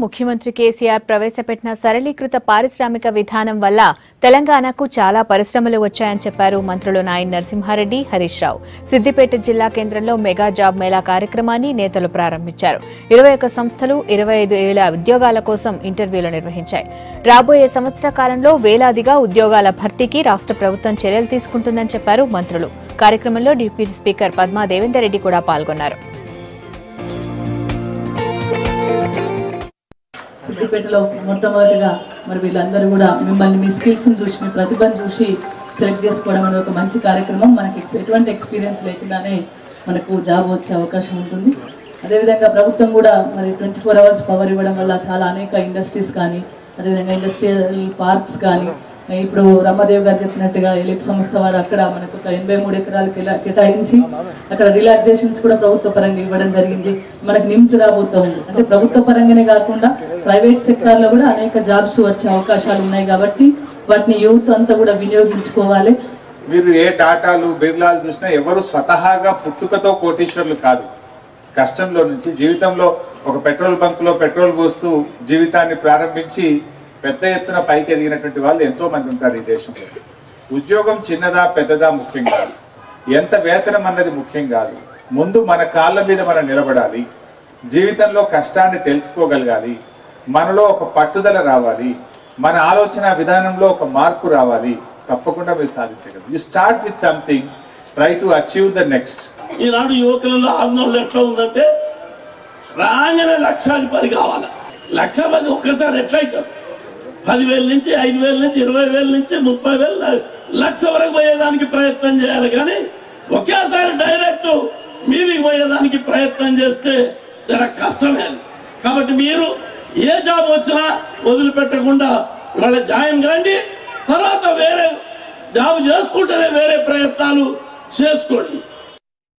ముఖ్యమంత్రి కేసీఆర్ ప్రవేశపెట్టిన సరళీకృత పారిశ్రామిక విధానం వల్ల తెలంగాణకు చాలా పరిశ్రమలు వచ్చాయని చెప్పారు మంత్రులు నాయన్ నరసింహారెడ్డి హరీష్ రావు సిద్దిపేట జిల్లా కేంద్రంలో మెగా జాబ్ మేళా కార్యక్రమాన్ని నేతలు ప్రారంభించారు ఇరవై ఒక్క సంస్థలు ఇరవై ఐదు ఏళ్ల ఉద్యోగాల కోసం ఇంటర్వ్యూలు నిర్వహించాయి రాబోయే సంవత్సర కాలంలో వేలాదిగా ఉద్యోగాల భర్తీకి రాష్ట్ర ప్రభుత్వం చర్యలు తీసుకుంటుందని చెప్పారు మంత్రులు కార్యక్రమంలో డిప్యూటీ స్పీకర్ పద్మా దేవేందర్ రెడ్డి కూడా పాల్గొన్నారు సిద్దిపేటలో మొట్టమొదటిగా మరి వీళ్ళందరూ కూడా మిమ్మల్ని మీ స్కిల్స్ని చూసి మీ ప్రతిభను చూసి సెలెక్ట్ చేసుకోవడం అనేది ఒక మంచి కార్యక్రమం మనకి ఎక్స్- ఎటువంటి ఎక్స్పీరియన్స్ లేకుండానే మనకు జాబ్ వచ్చే అవకాశం ఉంటుంది అదేవిధంగా ప్రభుత్వం కూడా మరి ట్వంటీ ఫోర్ అవర్స్ పవర్ ఇవ్వడం వల్ల చాలా అనేక ఇండస్ట్రీస్ కానీ అదేవిధంగా ఇండస్ట్రియల్ పార్క్స్ కానీ ఇప్పుడు రమాదేవ్ గారు చెప్పినట్టుగా ఎలిప్ సంస్థ వారు అక్కడ మనకు ఒక ఎనభై మూడు ఎకరాలు కేలా- కేటాయించి అక్కడ రిలాక్సేషన్స్ కూడా ప్రభుత్వ పరంగా ఇవ్వడం జరిగింది మనకు నిమ్స్ రాబోతూ ఉంది అంటే ప్రభుత్వ పరంగానే కాకుండా ప్రైవేట్ సెక్టార్లో కూడా అనేక జాబ్స్ వచ్చే అవకాశాలు ఉన్నాయి కాబట్టి వాటిని యూత్ అంతా కూడా వినియోగించుకోవాలి మీరు ఏ టాటాలు బిర్లాలు చూసినా ఎవరు స్వతహాగా పుట్టుకతో కోటీశ్వర్లు కాదు కష్టంలో నుంచి జీవితంలో ఒక పెట్రోల్ బంకులో పెట్రోల్ పోస్తూ జీవితాన్ని ప్రారంభించి పెద్ద ఎత్తున పైకి ఎదిగినటువంటి వాళ్ళు ఎంతో మంది ఉంటారు ఈ దేశంలో ఉద్యోగం చిన్నదా పెద్దదా ముఖ్యం కాదు ఎంత వేతనం అన్నది ముఖ్యం కాదు ముందు మన కాళ్ళ మీద మనం నిలబడాలి జీవితంలో కష్టాన్ని తెలుసుకోగలగాలి మనలో ఒక పట్టుదల రావాలి మన ఆలోచన విధానంలో ఒక మార్పు రావాలి తప్పకుండా మీరు సాధించగలరు you start with something try to achieve the next ఈనాడు యువకులలో ఆందోళన ఎట్లా ఉందంటే రాగానే లక్షాధిపతి కావాలి లక్ష మంది ఒక్కసారి ఎట్లయితారు పదివేల నుంచి ఐదు వేల నుంచి ఇరవై వేల నుంచి ముప్పై వేల ల- లక్ష వరకు పోయేదానికి ప్రయత్నం చేయాలి కానీ ఒకేసారి డైరెక్ట్ మీదికి పోయేదానికి ప్రయత్నం చేస్తే జర కష్టమే అది. కాబట్టి మీరు ఏ జాబ్ వచ్చినా వదిలిపెట్టకుండా వాళ్ళ జాయిన్ కాండి తర్వాత వేరే జాబ్ చేసుకుంటేనే వేరే ప్రయత్నాలు చేసుకోండి